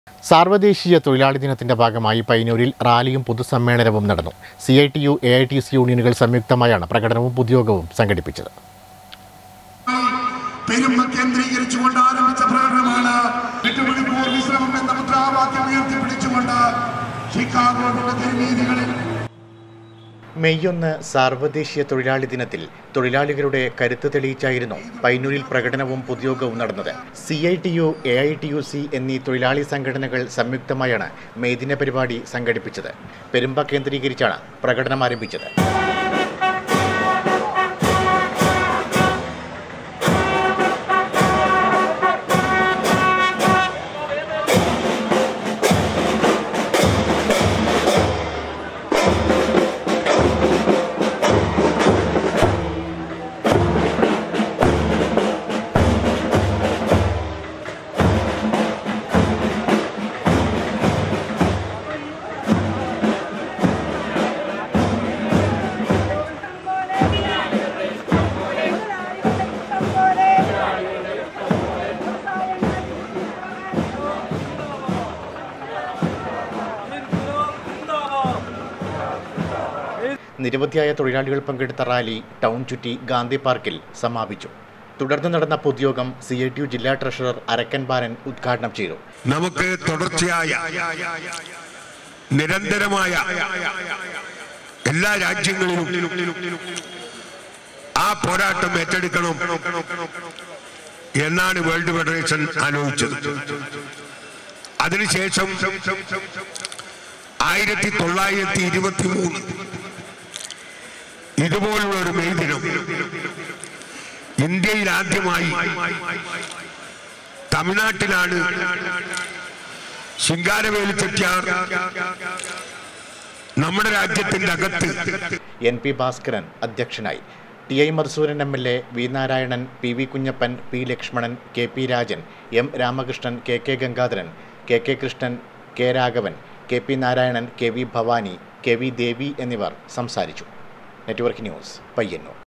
സാർവദേശീയ തൊഴിലാളി ദിനത്തിന്റെ ഭാഗമായി പയ്യന്നൂരിൽ റാലിയും പൊതുസമ്മേളനവും നടന്നു C I T U A I T C യൂണിയനുകൾ സംയുക്തമായാണ് പ്രകടനവും പൊതുയോഗവും സംഘടിപ്പിച്ചത് പെരുമ കേന്ദ്രീകരിച്ചുകൊണ്ട് ആരംഭിച്ച പ്രകടനമാണ് എട്ട് മണിക്കൂർ വിശ്രമം എന്ന മുദ്രാവാക്യം ഉയർത്തിപ്പിടിച്ചുകൊണ്ട് ഷിക്കാഗോയുടെ തെരുവീതികളിൽ മെയ് ഒന്ന് സാർവദേശീയ തൊഴിലാളി ദിനത്തിൽ തൊഴിലാളികളുടെ കരുത്ത് തെളിയിച്ചായിരുന്നു പൈനൂരിൽ പ്രകടനവും പൊതുയോഗവും നടന്നത് C I T U A I T U C എന്നീ തൊഴിലാളി സംഘടനകൾ സംയുക്തമായാണ് മെയ് ദിന പരിപാടി സംഘടിപ്പിച്ചത് പെരുമ്പ കേന്ദ്രീകരിച്ചാണ് പ്രകടനം ആരംഭിച്ചത് നിരവധിയായ തൊഴിലാളികൾ പങ്കെടുത്ത റാലി ടൗൺ ചുറ്റി ഗാന്ധി പാർക്കിൽ സമാപിച്ചു തുടർന്ന് നടന്ന പൊതുയോഗം സി ഐ ടി യു ജില്ലാ ട്രഷറർ അരക്കൻ ബാലൻ ഉദ്ഘാടനം ചെയ്തു നമുക്ക് തുടർച്ചയായ നിരന്തരമായ എല്ലാ രാജ്യങ്ങളിലും ആ പോരാട്ടം ഏറ്റെടുക്കണം എന്നാണ് വേൾഡ് ഫെഡറേഷൻ ആലോചിച്ചത് അതിനുശേഷം ആയിരത്തി തൊള്ളായിരത്തി ഇരുപത്തി മൂന്ന് ഇതുപോലുള്ള ഒരു മെയ് ദിനം ഇന്ത്യയിൽ ആദ്യമായി തമിഴ്നാട്ടിലാണ് ശിങ്കാരവേലു ചെട്ടിയാർ നമ്മുടെ രാജ്യത്തിന്റെ അകത്ത് എൻ പി ഭാസ്കരൻ അധ്യക്ഷനായി T I Madhusooran M L A V Narayanan P V Kunhappan P Lakshmanan K P Rajan M Ramakrishnan K K Gangadharan K K Krishnan K Raghavan K P Narayanan K V Bhavani K V Devi എന്നിവർ സംസാരിച്ചു നെറ്റ്വർക്ക് ന്യൂസ് പയ്യന്നൂർ